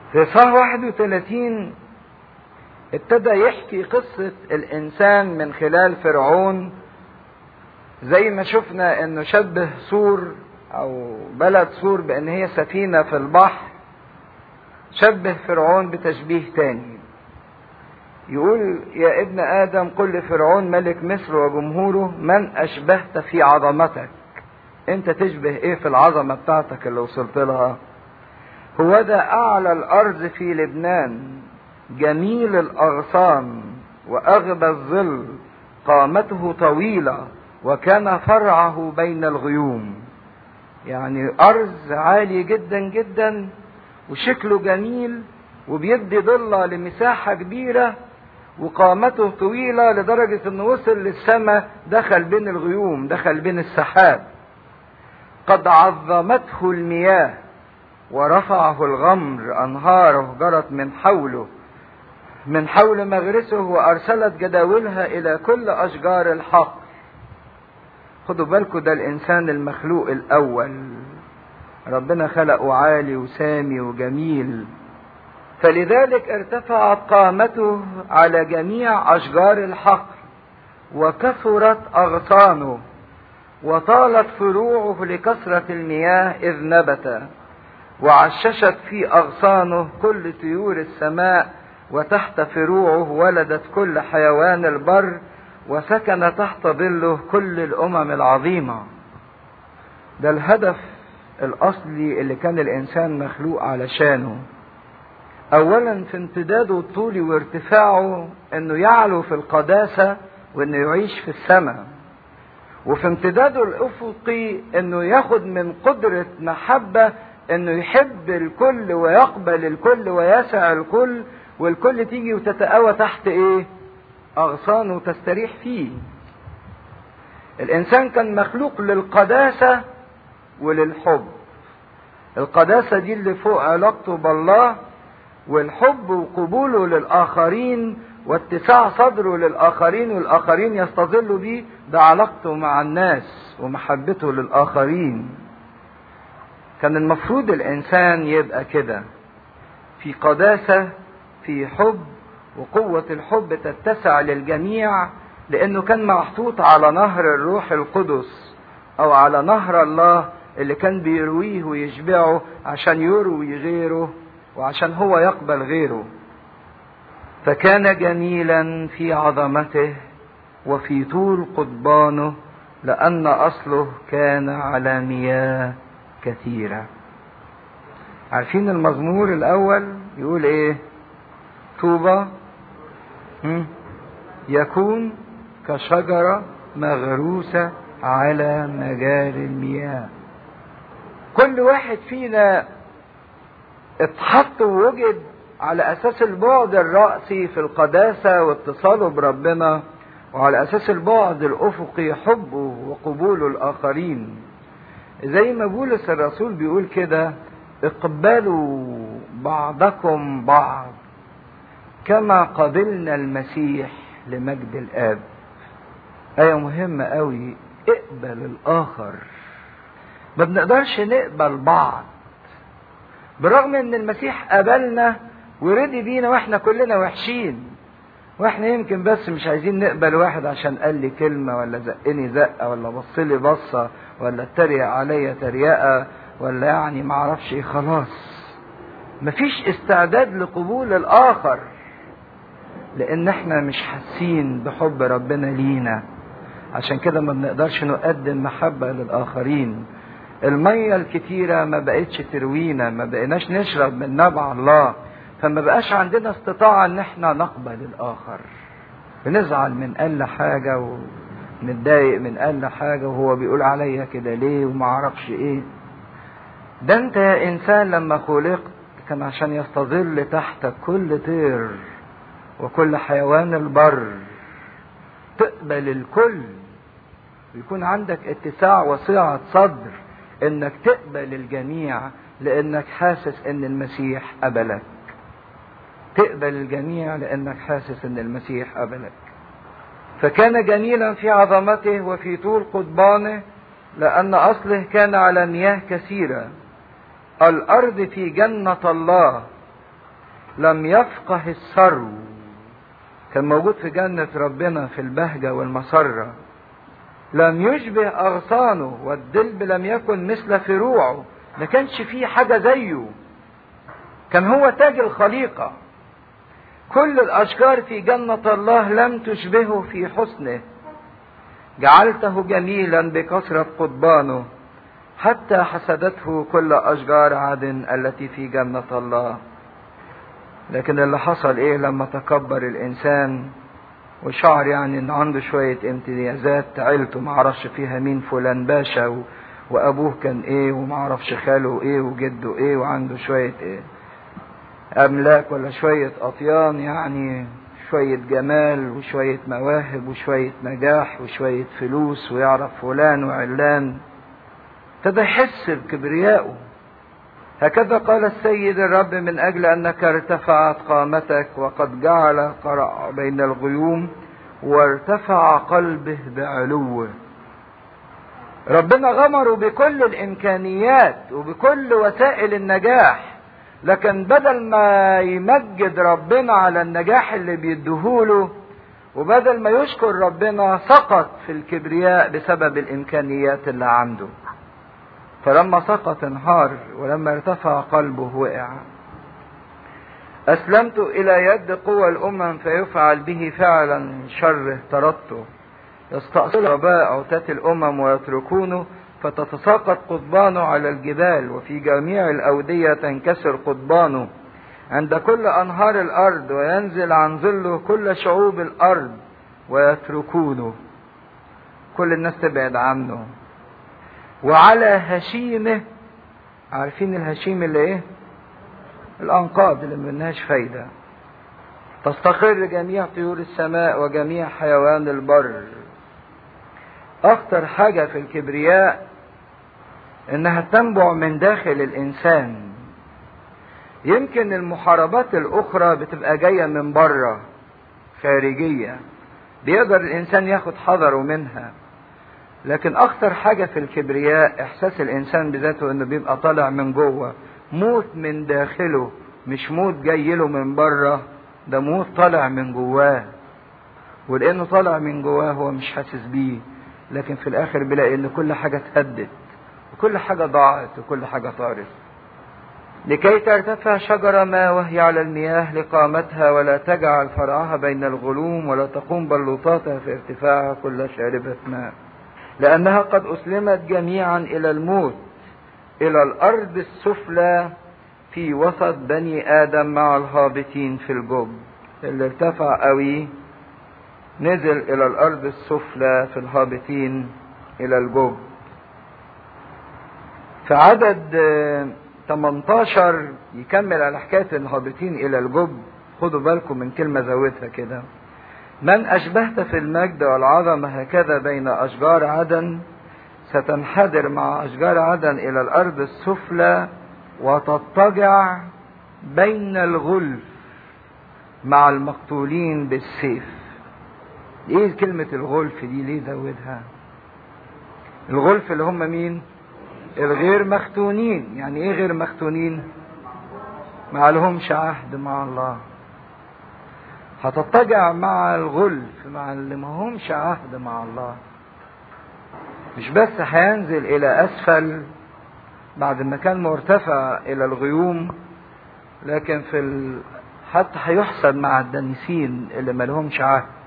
في صح 31 ابتدى يحكي قصة الإنسان من خلال فرعون زي ما شفنا إنه شبه سور أو بلد سور بأن هي سفينة في البحر شبه فرعون بتشبيه تاني يقول يا ابن آدم قل لفرعون ملك مصر وجمهوره من أشبهت في عظمتك أنت تشبه إيه في العظمة بتاعتك اللي وصلت لها هو ده أعلى الأرض في لبنان جميل الأغصان وأغبى الظل قامته طويلة وكان فرعه بين الغيوم يعني أرز عالي جدا جدا وشكله جميل وبيدي ضلة لمساحة كبيرة وقامته طويلة لدرجة انه وصل للسماء دخل بين الغيوم دخل بين السحاب قد عظمته المياه ورفعه الغمر انهاره جرت من حوله من حول مغرسه وارسلت جداولها الى كل اشجار الحق خدوا بالكم ده الانسان المخلوق الاول ربنا خلقه عالي وسامي وجميل فلذلك ارتفعت قامته على جميع اشجار الحقل وكثرت اغصانه وطالت فروعه لكثره المياه اذ نبت وعششت في اغصانه كل طيور السماء وتحت فروعه ولدت كل حيوان البر وسكن تحت ظله كل الامم العظيمه ده الهدف الاصلي اللي كان الانسان مخلوق علشانه اولا في امتداده الطولي وارتفاعه انه يعلو في القداسه وانه يعيش في السماء وفي امتداده الافقي انه ياخد من قدره محبه انه يحب الكل ويقبل الكل ويسع الكل والكل تيجي وتتقوى تحت ايه اغصانه وتستريح فيه الانسان كان مخلوق للقداسه وللحب القداسه دي اللي فوق علاقته بالله والحب وقبوله للاخرين واتساع صدره للاخرين والاخرين يستظلوا بيه ده علاقته مع الناس ومحبته للاخرين كان المفروض الانسان يبقى كده في قداسه في حب وقوه الحب تتسع للجميع لانه كان محطوط على نهر الروح القدس او على نهر الله اللي كان بيرويه ويشبعه عشان يروي غيره وعشان هو يقبل غيره فكان جميلا في عظمته وفي طول قضبانه لان اصله كان على مياه كثيره عارفين المزمور الاول يقول ايه طوبى يكون كشجره مغروسه على مجال المياه كل واحد فينا اتحط ووجد على اساس البعد الرأسي في القداسة واتصاله بربنا وعلى اساس البعد الافقي حبه وقبوله الاخرين زي ما بولس الرسول بيقول كده اقبلوا بعضكم بعض كما قبلنا المسيح لمجد الاب آية مهمة قوي اقبل الآخر ما بنقدرش نقبل بعض بالرغم ان المسيح قبلنا ورضي بينا واحنا كلنا وحشين واحنا يمكن بس مش عايزين نقبل واحد عشان قال لي كلمة ولا زقني زقة ولا بص لي بصة ولا اتريق عليا تريقة ولا يعني معرفش ايه خلاص مفيش استعداد لقبول الاخر لان احنا مش حاسين بحب ربنا لينا عشان كده ما بنقدرش نقدم محبة للآخرين المية الكتيرة ما بقتش تروينا ما بقيناش نشرب من نبع الله فما بقاش عندنا استطاعة ان احنا نقبل الآخر بنزعل من أقل حاجة ونتضايق من أقل حاجة وهو بيقول عليا كده ليه وما اعرفش ايه ده انت يا انسان لما خلقت كان عشان يستظل تحتك كل طير وكل حيوان البر تقبل الكل ويكون عندك اتساع وسعة صدر انك تقبل الجميع لانك حاسس ان المسيح قبلك تقبل الجميع لانك حاسس ان المسيح قبلك فكان جميلا في عظمته وفي طول قضبانه لان اصله كان على مياه كثيره الارض في جنه الله لم يفقه الثرو كان موجود في جنة ربنا في البهجة والمسرة لم يشبه أغصانه والدلب لم يكن مثل فروعه ما كانش فيه حاجة زيه كان هو تاج الخليقة كل الأشجار في جنة الله لم تشبهه في حسنه جعلته جميلا بكثرة قضبانه حتى حسدته كل أشجار عدن التي في جنة الله لكن اللي حصل ايه لما تكبر الانسان وشعر يعني ان عنده شوية امتيازات عيلته معرفش فيها مين فلان باشا و... وابوه كان ايه ومعرفش خاله ايه وجده ايه وعنده شوية ايه املاك ولا شوية اطيان يعني شوية جمال وشوية مواهب وشوية نجاح وشوية فلوس ويعرف فلان وعلان ابتدى يحس بكبريائه هكذا قال السيد الرب من أجل أنك ارتفعت قامتك وقد جعل قرع بين الغيوم وارتفع قلبه بعلوه ربنا غمره بكل الإمكانيات وبكل وسائل النجاح لكن بدل ما يمجد ربنا على النجاح اللي بيديهوله وبدل ما يشكر ربنا سقط في الكبرياء بسبب الإمكانيات اللي عنده فلما سقط انهار ولما ارتفع قلبه وقع أسلمت إلى يد قوى الأمم فيفعل به فعلا شره طردته يستأصل رباء عتاة الأمم ويتركونه فتتساقط قضبانه على الجبال وفي جميع الأودية تنكسر قضبانه عند كل أنهار الأرض وينزل عن ظله كل شعوب الأرض ويتركونه كل الناس تبعد عنه وعلى هشيمه عارفين الهشيم اللي ايه الانقاض اللي منهاش فايدة تستقر جميع طيور السماء وجميع حيوان البر اخطر حاجة في الكبرياء انها تنبع من داخل الانسان يمكن المحاربات الاخرى بتبقى جاية من بره خارجية بيقدر الانسان ياخد حذره منها لكن اخطر حاجة في الكبرياء احساس الانسان بذاته انه بيبقى طالع من جوه موت من داخله مش موت جاي له من بره ده موت طالع من جواه ولانه طالع من جواه هو مش حاسس بيه لكن في الاخر بيلاقي ان كل حاجة اتهدت وكل حاجة ضاعت وكل حاجة طارت لكي ترتفع شجرة ما وهي على المياه لقامتها ولا تجعل فرعها بين الغلوم ولا تقوم بلوطاتها في ارتفاعها كل شاربة ماء لأنها قد أسلمت جميعا إلى الموت إلى الأرض السفلى في وسط بني آدم مع الهابطين في الجب اللي ارتفع قوي نزل إلى الأرض السفلى في الهابطين إلى الجب في عدد 18 يكمل على حكاية الهابطين إلى الجب خدوا بالكم من كلمة زودها كده من أشبهت في المجد والعظمة هكذا بين أشجار عدن ستنحدر مع أشجار عدن إلى الأرض السفلى وتضطجع بين الغلف مع المقتولين بالسيف ايه كلمة الغلف دي ليه زودها الغلف اللي هم مين الغير مختونين يعني ايه غير مختونين ما لهمش عهد مع الله هتضطجع مع الغلف مع اللي ما همش عهد مع الله مش بس هينزل الى اسفل بعد ما كان مرتفع الى الغيوم لكن في ال... حتى هيحسب مع الدنيسين اللي ما لهمش عهد